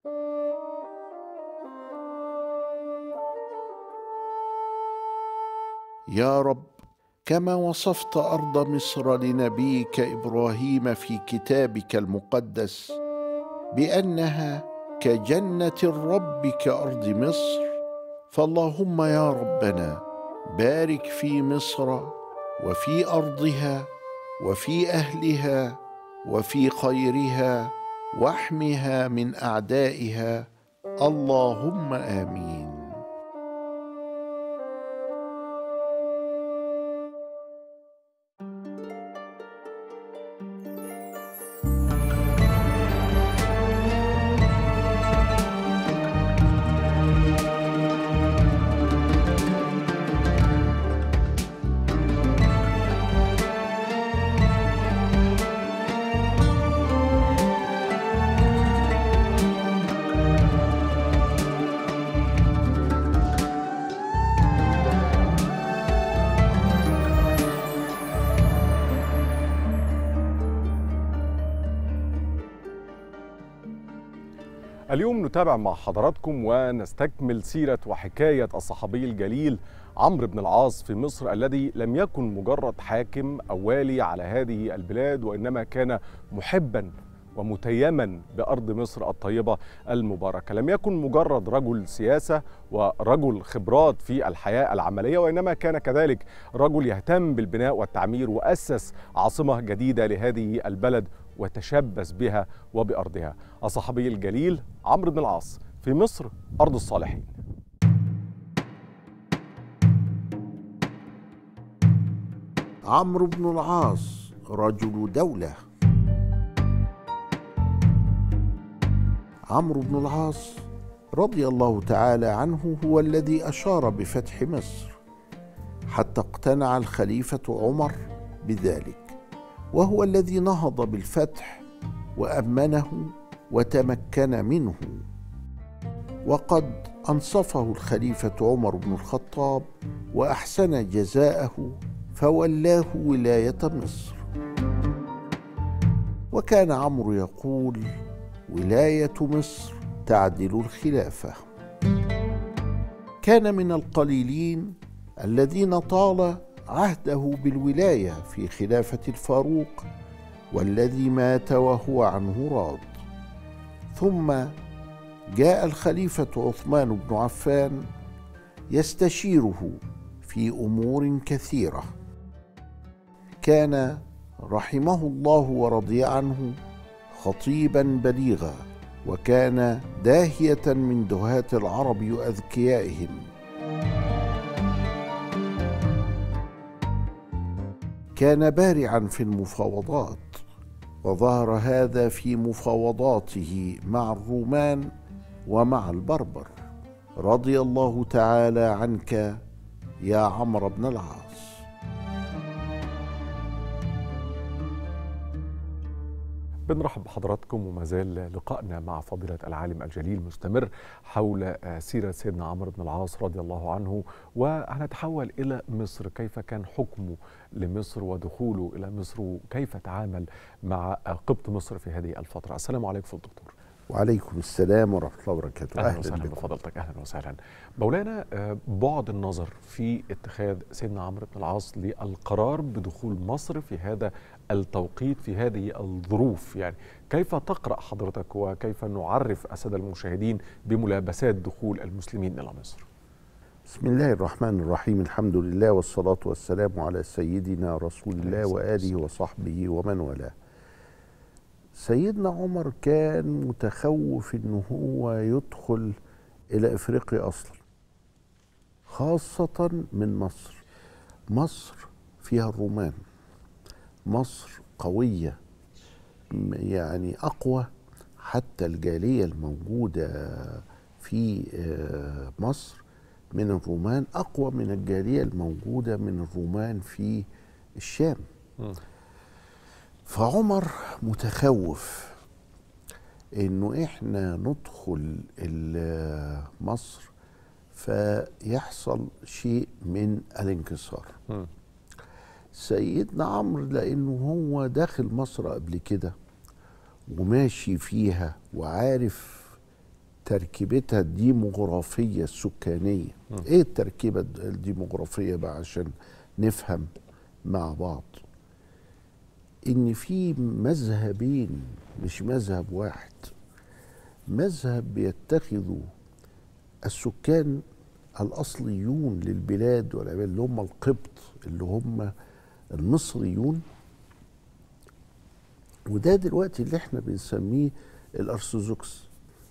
يا رب كما وصفت ارض مصر لنبيك ابراهيم في كتابك المقدس بانها كجنه الرب كارض مصر فاللهم يا ربنا بارك في مصر وفي ارضها وفي اهلها وفي خيرها واحمها من اعدائها اللهم امين اليوم نتابع مع حضراتكم ونستكمل سيرة وحكاية الصحابي الجليل عمرو بن العاص في مصر الذي لم يكن مجرد حاكم أو والي على هذه البلاد وإنما كان محبا ومتيما بأرض مصر الطيبة المباركة لم يكن مجرد رجل سياسة ورجل خبرات في الحياة العملية وإنما كان كذلك رجل يهتم بالبناء والتعمير وأسس عاصمة جديدة لهذه البلد وتشبث بها وبأرضها الصحابي الجليل عمرو بن العاص في مصر أرض الصالحين عمرو بن العاص رجل دوله عمرو بن العاص رضي الله تعالى عنه هو الذي اشار بفتح مصر حتى اقتنع الخليفه عمر بذلك وهو الذي نهض بالفتح وامنه وتمكن منه وقد انصفه الخليفه عمر بن الخطاب واحسن جزاءه فولاه ولايه مصر وكان عمرو يقول ولايه مصر تعدل الخلافه كان من القليلين الذين طال عهده بالولايه في خلافه الفاروق والذي مات وهو عنه راض ثم جاء الخليفه عثمان بن عفان يستشيره في امور كثيره كان رحمه الله ورضي عنه خطيبا بليغا وكان داهيه من دهاه العرب واذكيائهم كان بارعا في المفاوضات وظهر هذا في مفاوضاته مع الرومان ومع البربر رضي الله تعالى عنك يا عمرو بن العاص بنرحب بحضراتكم وما زال لقائنا مع فضيلة العالم الجليل مستمر حول سيرة سيدنا عمرو بن العاص رضي الله عنه وهنتحول إلى مصر كيف كان حكمه لمصر ودخوله إلى مصر وكيف تعامل مع قبط مصر في هذه الفترة السلام عليكم فضل الدكتور وعليكم السلام ورحمة الله وبركاته أهلا, أهلا وسهلا بفضلتك أهلا وسهلا مولانا بعد النظر في اتخاذ سيدنا عمرو بن العاص للقرار بدخول مصر في هذا التوقيت في هذه الظروف يعني كيف تقرأ حضرتك وكيف نعرف السادة المشاهدين بملابسات دخول المسلمين إلى مصر بسم الله الرحمن الرحيم الحمد لله والصلاة والسلام على سيدنا رسول الله وآله وصحبه ومن والاه سيدنا عمر كان متخوف ان هو يدخل الى افريقيا اصلا خاصة من مصر مصر فيها الرومان مصر قوية يعني أقوى حتى الجالية الموجودة في مصر من الرومان أقوى من الجالية الموجودة من الرومان في الشام م. فعمر متخوف انه احنا ندخل مصر فيحصل شيء من الانكسار م. سيدنا عمرو لانه هو داخل مصر قبل كده وماشي فيها وعارف تركيبتها الديموغرافيه السكانيه ايه التركيبه الد- الديموغرافيه بقى عشان نفهم مع بعض ان في مذهبين مش مذهب واحد مذهب بيتخذه السكان الاصليون للبلاد والعباد اللي هم القبط اللي هم المصريون وده دلوقتي اللي احنا بنسميه الارثوذكس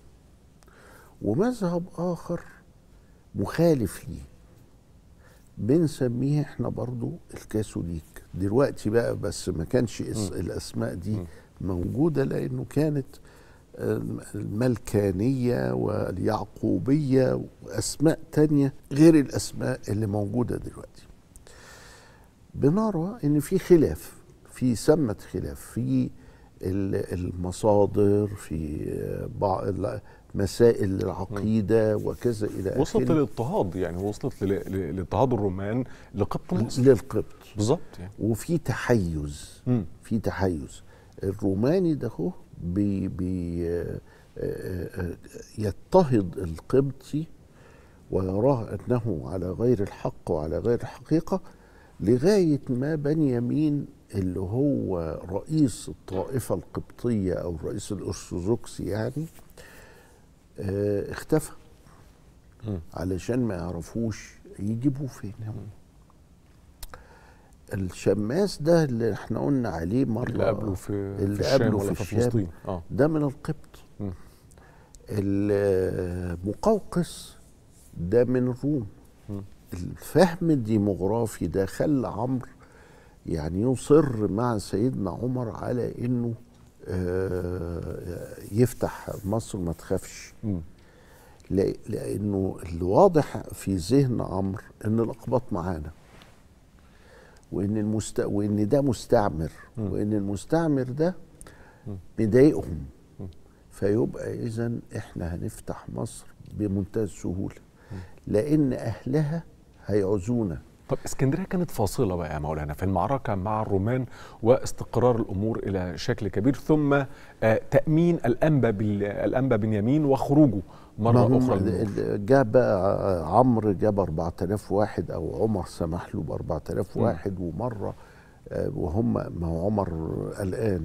ومذهب اخر مخالف ليه بنسميه احنا برضو الكاثوليك دلوقتي بقى بس ما كانش اس الاسماء دي موجوده لانه كانت الم- الملكانيه واليعقوبيه واسماء تانية غير الاسماء اللي موجوده دلوقتي بنرى ان في خلاف في سمة خلاف في ال- المصادر في بعض ال- مسائل العقيده وكذا الى وصلت اخره للاضطهاد يعني وصلت ل- ل- لاضطهاد الرومان لقبط مصر للقبط بالظبط يعني وفي تحيز مم. في تحيز الروماني ده هو بي بي آه، آه، آه، يضطهد القبطي ويراه انه على غير الحق وعلى غير الحقيقه لغايه ما بنيامين اللي هو رئيس الطائفه القبطيه او الرئيس الارثوذكسي يعني آه، اختفى مم. علشان ما يعرفوش يجيبوه فين الشماس ده اللي احنا قلنا عليه مره اللي قابله في اللي في الشام قابله ولا في في, الشام. فلسطين اه ده من القبط مم. المقوقس ده من الروم مم. الفهم الديموغرافي ده خلى عمرو يعني يصر مع سيدنا عمر على انه آه، يفتح مصر ما تخافش مم. لا- لانه الواضح في ذهن عمرو ان الاقباط معانا وان المست... وان ده مستعمر مم. وان المستعمر ده مم. مضايقهم مم. فيبقى اذا احنا هنفتح مصر بمنتهى السهوله لان اهلها هيعوزونا طب اسكندريه كانت فاصله بقى يا مولانا في المعركه مع الرومان واستقرار الامور الى شكل كبير ثم آه تامين الانبا بال- الانبا بنيامين وخروجه ما مره هم اخرى ال- للنور. ال- جاب بقى عمرو جاب 4000 واحد او عمر سمح له ب 4000 مم. واحد ومره آه، وهم ما هو عمر قلقان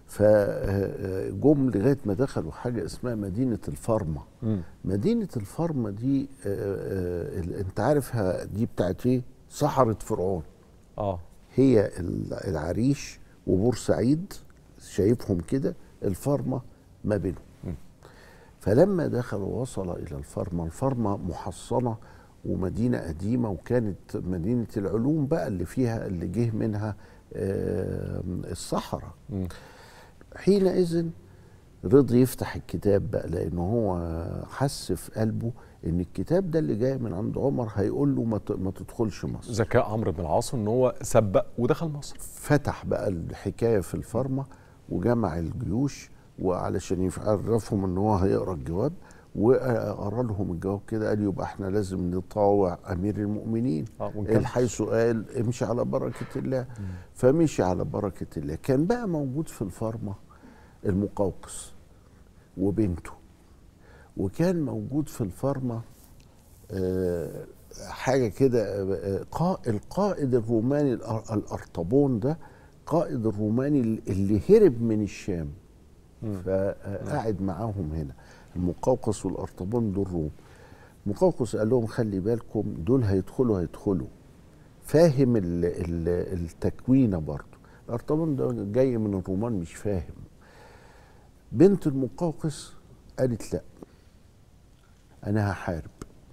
فجم لغايه ما دخلوا حاجه اسمها مدينه الفرمه مم. مدينه الفرمه دي آه، آه، ال- انت عارفها دي بتاعت ايه صحراء فرعون اه هي ال- العريش وبورسعيد شايفهم كده الفرمة ما بينهم م. فلما دخلوا وصل إلى الفرمة الفرمة محصنة ومدينة قديمة وكانت مدينة العلوم بقى اللي فيها اللي جه منها آه، الصحراء مم. حينئذ رضي يفتح الكتاب بقى لأنه هو حس في قلبه إن الكتاب ده اللي جاي من عند عمر هيقول له ما ت- ما تدخلش مصر ذكاء عمرو بن العاص ان هو سبق ودخل مصر فتح بقى الحكايه في الفرمه وجمع الجيوش وعلشان يعرفهم ان هو هيقرا الجواب وقرا لهم الجواب كده قال يبقى احنا لازم نطاوع امير المؤمنين اه ونكمل. حيث قال امشي على بركه الله فمشي على بركه الله كان بقى موجود في الفرمه المقوقس وبنته وكان موجود في الفرمه آه، حاجه كده آه، قا- القائد الروماني الأر- الارطبون ده قائد الروماني اللي هرب من الشام مم. فقعد معاهم هنا المقوقس والارطبون دول روم مقوقس قال لهم خلي بالكم دول هيدخلوا هيدخلوا فاهم ال- ال- التكوينه برضه الارطبون ده جاي من الرومان مش فاهم بنت المقوقس قالت لا انا هحارب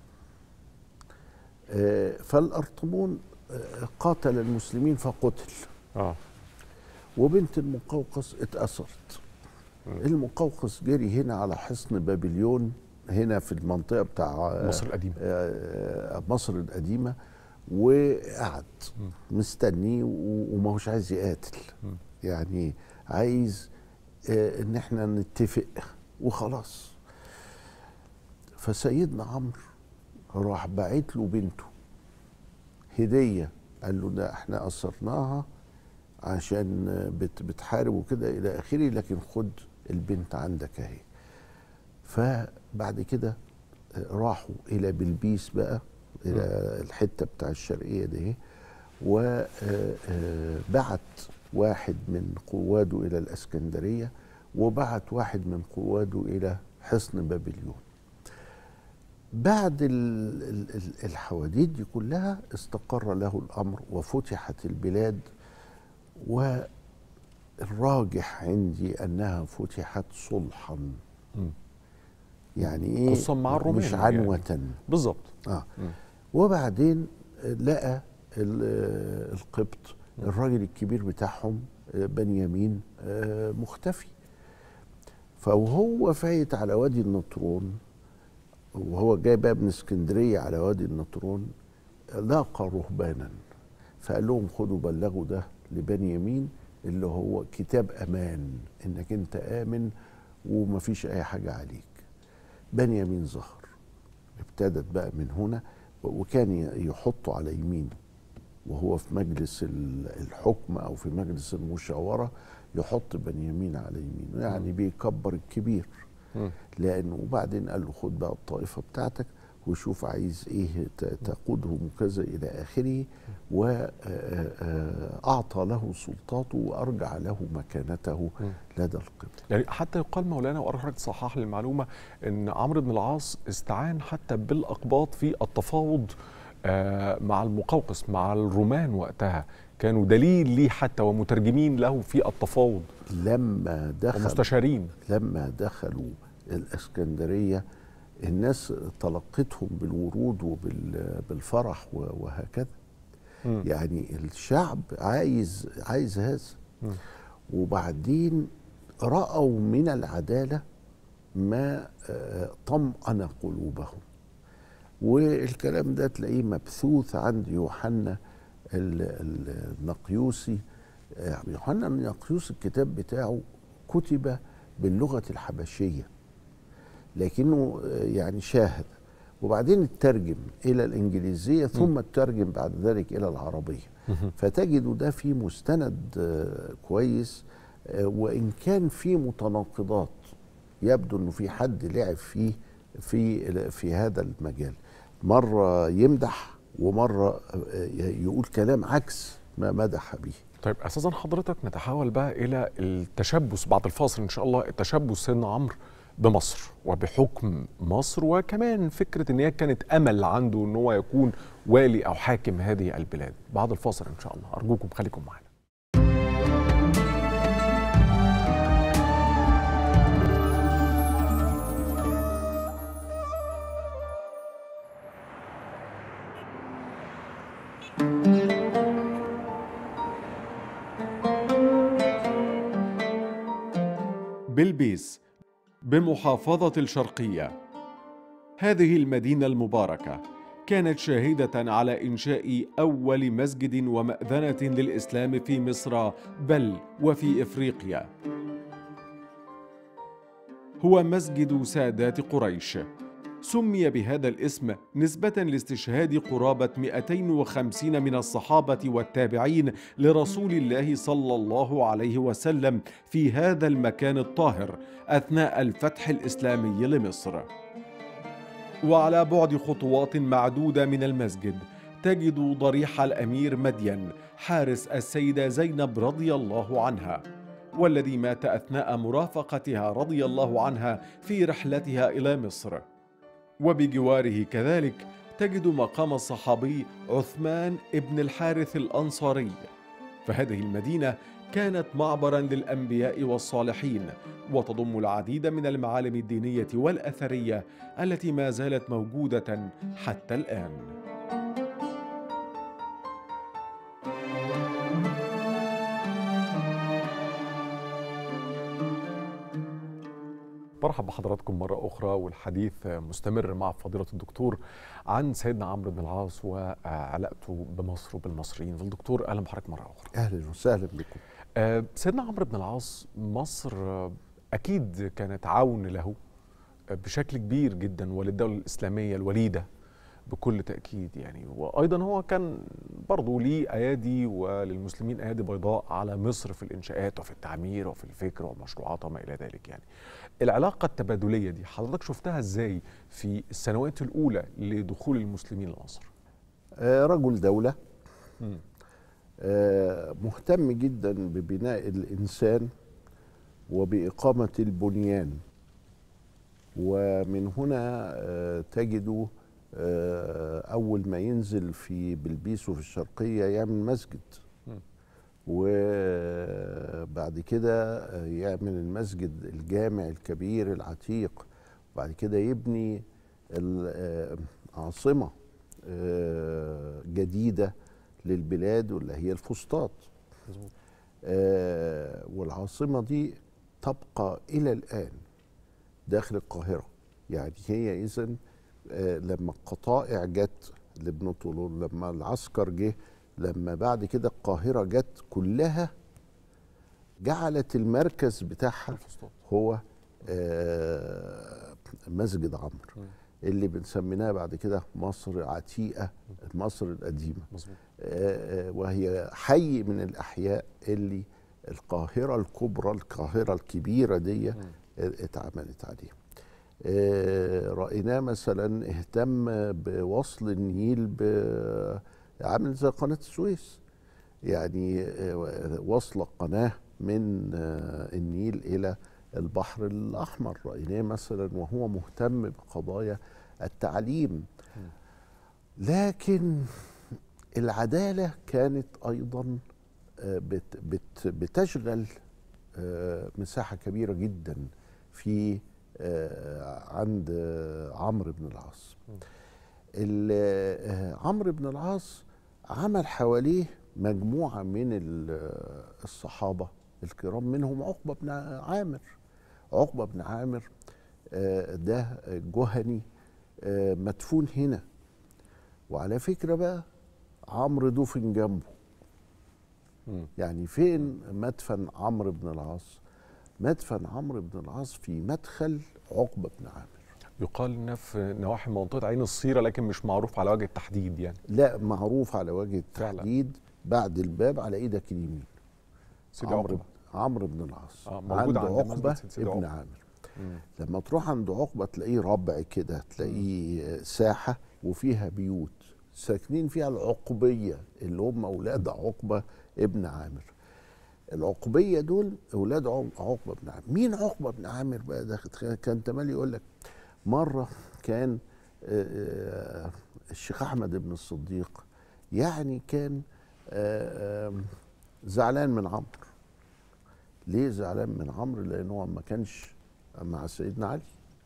آه، فالارطبون آه، قاتل المسلمين فقتل اه وبنت المقوقس اتأثرت المقوقس جري هنا على حصن بابليون هنا في المنطقة بتاع مصر القديمه آه، مصر القديمة وقعد مستني و- وما هوش عايز يقاتل مم. يعني عايز آه، ان احنا نتفق وخلاص فسيدنا عمرو راح باعت له بنته هديه قال له ده احنا اثرناها عشان بت بتحارب وكده الى اخره لكن خد البنت عندك اهي بعد كده آه، راحوا الى بلبيس بقى الى الحته بتاع الشرقيه دي وبعت واحد من قواده الى الاسكندريه وبعت واحد من قواده الى حصن بابليون بعد ال- ال- ال- الحواديت دي كلها استقر له الامر وفتحت البلاد والراجح عندي انها فتحت صلحا مم. يعني ايه خصوصاً مع الرومان مش يعني. عنوة بالظبط اه مم. وبعدين لقى ال- القبط الراجل الكبير بتاعهم آه، بنيامين آه، مختفي فوهو فايت على وادي النطرون وهو جاي بقى من اسكندريه على وادي النطرون لاقى رهبانا فقال لهم خدوا بلغوا ده لبنيامين اللي هو كتاب امان انك انت امن ومفيش اي حاجه عليك بنيامين ظهر ابتدت بقى من هنا وكان يحطه على يمينه وهو في مجلس ال- الحكم او في مجلس المشاوره يحط بنيامين على يمينه يعني بيكبر الكبير مم. لانه وبعدين قال له خد بقى الطائفه بتاعتك وشوف عايز ايه ت- تقودهم كذا الى اخره واعطى له سلطاته وارجع له مكانته مم. لدى القبط يعني حتى يقال مولانا وأرجع تصحح لي المعلومة أن عمرو بن العاص استعان حتى بالأقباط في التفاوض آه، مع المقوقس مع الرومان وقتها كانوا دليل ليه حتى ومترجمين له في التفاوض لما دخل ومستشارين لما دخلوا الاسكندريه الناس تلقتهم بالورود وبالفرح وهكذا مم. يعني الشعب عايز عايز هذا مم. وبعدين رأوا من العدالة ما آه، طمأن قلوبهم والكلام ده تلاقيه مبثوث عند يوحنا ال- ال- النقيوسي آه، يوحنا النقيوسي الكتاب بتاعه كتب باللغة الحبشية لكنه آه، يعني شاهد وبعدين اترجم إلى الإنجليزية ثم اترجم بعد ذلك إلى العربية فتجد ده في مستند آه، كويس آه، وإن كان في متناقضات يبدو انه في حد لعب فيه في في هذا المجال مره يمدح ومره آه، يقول كلام عكس ما مدح به طيب اساسا حضرتك نتحول بقى الى التشبث بعد الفاصل ان شاء الله التشبث سيدنا عمرو بمصر وبحكم مصر وكمان فكره ان هي كانت امل عنده ان هو يكون والي او حاكم هذه البلاد بعد الفاصل ان شاء الله ارجوكم خليكم معنا بلبيس بمحافظة الشرقية هذه المدينة المباركة كانت شاهدة على إنشاء أول مسجد ومأذنة للإسلام في مصر بل وفي إفريقيا هو مسجد سادات قريش سمي بهذا الاسم نسبة لاستشهاد قرابة 250 من الصحابة والتابعين لرسول الله صلى الله عليه وسلم في هذا المكان الطاهر أثناء الفتح الإسلامي لمصر. وعلى بعد خطوات معدودة من المسجد تجد ضريح الأمير مدين حارس السيدة زينب رضي الله عنها والذي مات أثناء مرافقتها رضي الله عنها في رحلتها إلى مصر وبجواره كذلك تجد مقام الصحابي عثمان ابن الحارث الأنصاري فهذه المدينة كانت معبرا للأنبياء والصالحين وتضم العديد من المعالم الدينية والأثرية التي ما زالت موجودة حتى الآن برحب بحضراتكم مرة أخرى والحديث مستمر مع فضيلة الدكتور عن سيدنا عمرو بن العاص وعلاقته بمصر وبالمصريين فالدكتور أهلا بحضرتك مرة أخرى اهلا وسهلا بكم آه، سيدنا عمرو بن العاص مصر آه، أكيد كانت عون له آه، بشكل كبير جدا وللدولة الإسلامية الوليدة بكل تأكيد يعني وأيضا هو كان برضه ليه أيادي وللمسلمين أيادي بيضاء على مصر في الإنشاءات وفي التعمير وفي الفكر والمشروعات وما إلى ذلك يعني العلاقة التبادلية دي حضرتك شفتها إزاي في السنوات الأولى لدخول المسلمين لمصر؟ آه، رجل دولة مم. آه، مهتم جدا ببناء الإنسان وبإقامة البنيان ومن هنا آه، تجد آه، أول ما ينزل في بلبيس وفي الشرقية يعمل مسجد مم. وبعد كده آه، يعمل المسجد الجامع الكبير العتيق وبعد كده يبني ال- آه، عاصمة آه، جديدة للبلاد واللي هي الفسطاط مظبوط آه، والعاصمة دي تبقى إلى الآن داخل القاهرة يعني هي إذن لما القطائع جت لابن طولون لما العسكر جه لما بعد كده القاهرة جت كلها جعلت المركز بتاعها الفسطاط هو آه، مسجد عمرو مم. اللي بنسميناها بعد كده مصر عتيقة مصر القديمة مظبوط آه، آه، وهي حي من الأحياء اللي القاهرة الكبرى القاهرة الكبيرة دي مم. اتعملت عليه آه، رأيناه مثلا اهتم بوصل النيل ب- عامل زي قناة السويس يعني آه، وصل قناة من آه، النيل إلى البحر الأحمر رأيناه مثلا وهو مهتم بقضايا التعليم لكن العدالة كانت أيضا آه، بت بت بتشغل آه، مساحة كبيرة جدا في آه، عند آه، عمرو بن العاص ال- آه، عمرو بن العاص عمل حواليه مجموعة من ال- الصحابة الكرام منهم عقبة بن عامر عقبة بن عامر آه، ده جهني آه، مدفون هنا وعلى فكرة بقى عمرو دفن جنبه مم. يعني فين مدفن عمرو بن العاص مدفن عمرو بن العاص في مدخل عقبة بن عامر يقال انها في نواحي منطقه عين الصيره لكن مش معروف على وجه التحديد يعني لا معروف على وجه فعلا. التحديد بعد الباب على ايدك اليمين سيدي عمرو عقبه عمرو بن العاص آه، موجود عند عند عقبة مسجد سيدي ابن عقبة. عامر مم. لما تروح عند عقبة تلاقيه ربع كده تلاقيه ساحة وفيها بيوت ساكنين فيها العقبية اللي هم أولاد عقبة ابن عامر العقبية دول أولاد عق- عقبة بن عامر مين عقبة بن عامر بقى ده كان تمالي يقول لك مرة كان آه، آه، الشيخ أحمد بن الصديق يعني كان آه، آه، زعلان من عمرو ليه زعلان من عمرو لأنه هو ما كانش مع سيدنا علي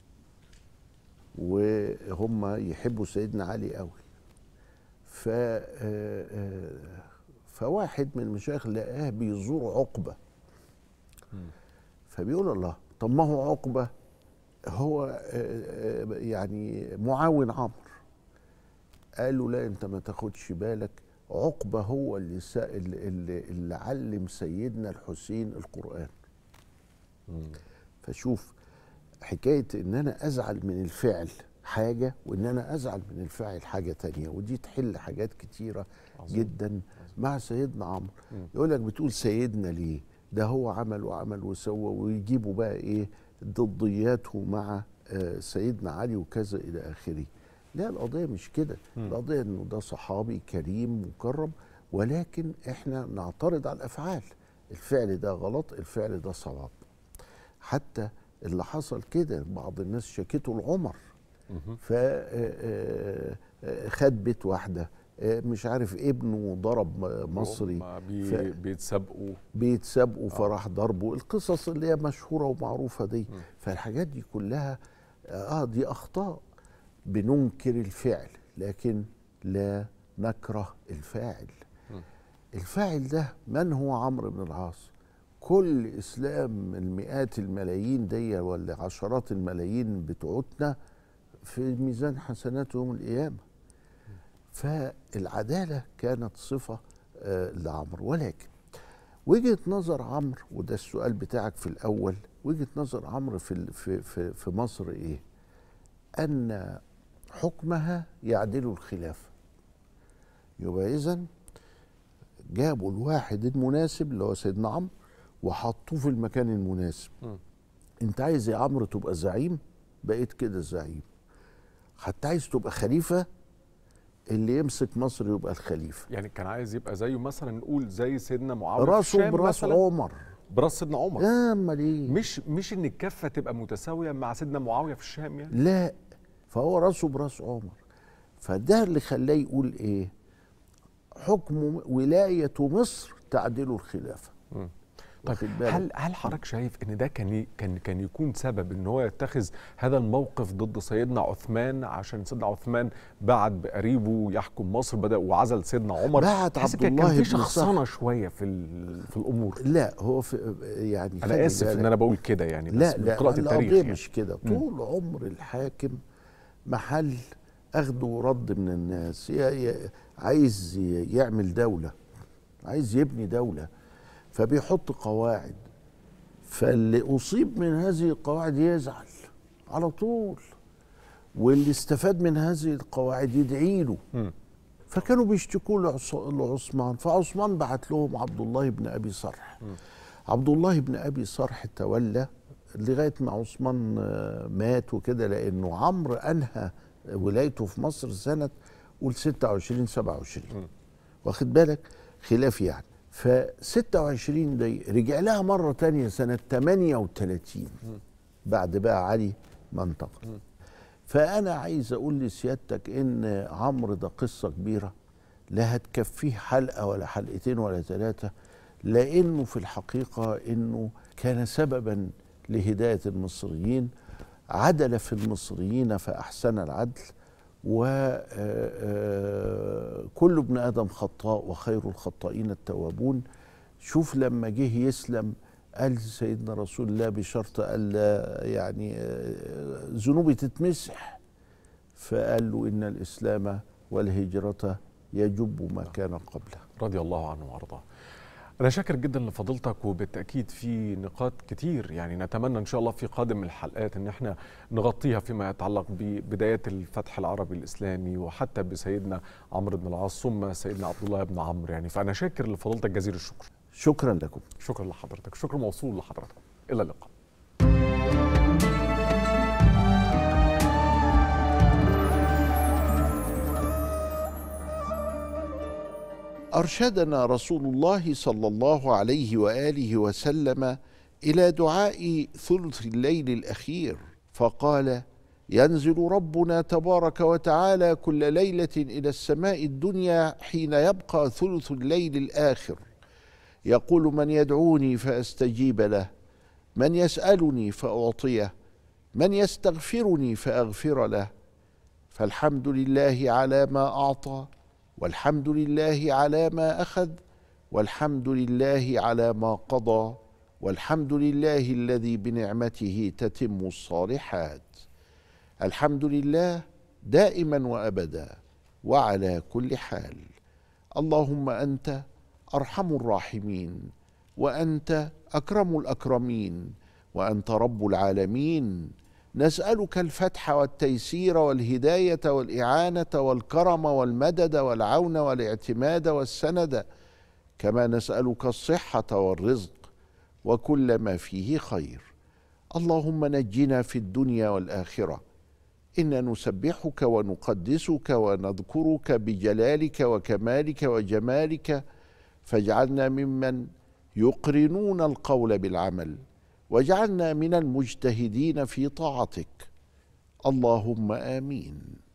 وهم يحبوا سيدنا علي قوي ف آه، آه، فواحد من المشايخ لقاه بيزور عقبه مم. فبيقول الله طب ما هو عقبه هو آه، آه، يعني معاون عمرو قال له لا انت ما تاخدش بالك عقبه هو اللي سا- اللي, اللي, اللي علم سيدنا الحسين القران مم. فشوف حكايه ان انا ازعل من الفعل حاجه وان انا ازعل من الفاعل حاجه تانية ودي تحل حاجات كتيره عظيم. جدا مع سيدنا عمرو مم. يقول لك بتقول سيدنا ليه ده هو عمل وعمل وسوى ويجيبوا بقى ايه ضدياته مع آه، سيدنا علي وكذا الى اخره لا القضيه مش كده مم. القضيه انه ده صحابي كريم مكرم ولكن احنا نعترض على الافعال الفعل ده غلط الفعل ده صواب حتى اللي حصل كده بعض الناس شكته لعمر مهم. فخد بيت واحده آه، مش عارف ابنه ضرب مصري هم بي ف- بيتسابقوا بيتسابقوا فراح ضربه القصص اللي هي مشهوره ومعروفه دي مم. فالحاجات دي كلها اه دي اخطاء بننكر الفعل لكن لا نكره الفاعل مم. الفاعل ده من هو عمرو بن العاص كل اسلام المئات الملايين دي ولا عشرات الملايين بتوعتنا في ميزان حسنات يوم القيامه فالعداله كانت صفه آه، لعمرو ولكن وجهه نظر عمرو وده السؤال بتاعك في الاول وجهه نظر عمرو في ال- في في, في مصر ايه؟ ان حكمها يعدل الخلافة يبقى إذا جابوا الواحد المناسب اللي هو سيدنا عمرو وحطوه في المكان المناسب مم. انت عايز يا عمرو تبقى زعيم بقيت كده زعيم حتى عايز تبقى خليفة اللي يمسك مصر يبقى الخليفة يعني كان عايز يبقى زيه مثلا نقول زي سيدنا معاويه في راسه الشام براس مثلا عمر براس سيدنا عمر يا امال ايه مش مش ان الكفه تبقى متساويه مع سيدنا معاويه في الشام يعني لا فهو راسه براس عمر فده اللي خلاه يقول ايه حكم ولاية مصر تعدل الخلافة مم. واخد طيب بالك؟ هل هل حضرتك شايف ان ده كان ي- كان كان يكون سبب ان هو يتخذ هذا الموقف ضد سيدنا عثمان عشان سيدنا عثمان بعد بقريبه يحكم مصر بدا وعزل سيدنا عمر بعت تحس عبد كان- الله كان بن في سهل. شخصنه شويه في ال- في الامور لا هو في يعني انا خلي اسف ان بالك. انا بقول كده يعني بس لا من لا قراءه التاريخ القضية يعني. مش كده طول عمر الحاكم محل اخده ورد من الناس ي- ي- عايز ي- يعمل دولة عايز يبني دولة فبيحط قواعد فاللي أصيب من هذه القواعد يزعل على طول واللي استفاد من هذه القواعد يدعي له مم. فكانوا بيشتكوا لعص- لعثمان فعثمان بعت لهم عبد الله بن ابي صرح عبد الله بن ابي صرح تولى لغايه ما عثمان آه، مات وكده لانه عمرو انهى ولايته في مصر سنه قول 26 27 واخد بالك خلاف يعني ف 26 دي رجع لها مره تانية سنه 38 بعد بقى علي ما انتقل فانا عايز اقول لسيادتك ان عمرو ده قصه كبيره لا هتكفيه حلقه ولا حلقتين ولا ثلاثه لانه في الحقيقه انه كان سببا لهدايه المصريين عدل في المصريين فاحسن العدل وكل ابن ادم خطاء وخير الخطائين التوابون شوف لما جه يسلم قال سيدنا رسول الله بشرط الا يعني آه، ذنوبي تتمسح فقال له ان الاسلام والهجره يجب ما كان قبله رضي الله عنه وارضاه انا شاكر جدا لفضيلتك وبالتاكيد في نقاط كتير يعني نتمنى ان شاء الله في قادم الحلقات ان احنا نغطيها فيما يتعلق ببدايات الفتح العربي الاسلامي وحتى بسيدنا عمرو بن العاص ثم سيدنا عبد الله بن عمرو يعني فانا شاكر لفضيلتك جزيل الشكر شكرا لكم شكرا لحضرتك شكر موصول لحضرتك الى اللقاء ارشدنا رسول الله صلى الله عليه واله وسلم الى دعاء ثلث الليل الاخير فقال ينزل ربنا تبارك وتعالى كل ليله الى السماء الدنيا حين يبقى ثلث الليل الاخر يقول من يدعوني فاستجيب له من يسالني فاعطيه من يستغفرني فاغفر له فالحمد لله على ما اعطى والحمد لله على ما اخذ والحمد لله على ما قضى والحمد لله الذي بنعمته تتم الصالحات الحمد لله دائما وابدا وعلى كل حال اللهم انت ارحم الراحمين وانت اكرم الاكرمين وانت رب العالمين نسالك الفتح والتيسير والهدايه والاعانه والكرم والمدد والعون والاعتماد والسند كما نسالك الصحه والرزق وكل ما فيه خير اللهم نجنا في الدنيا والاخره انا نسبحك ونقدسك ونذكرك بجلالك وكمالك وجمالك فاجعلنا ممن يقرنون القول بالعمل واجعلنا من المجتهدين في طاعتك اللهم امين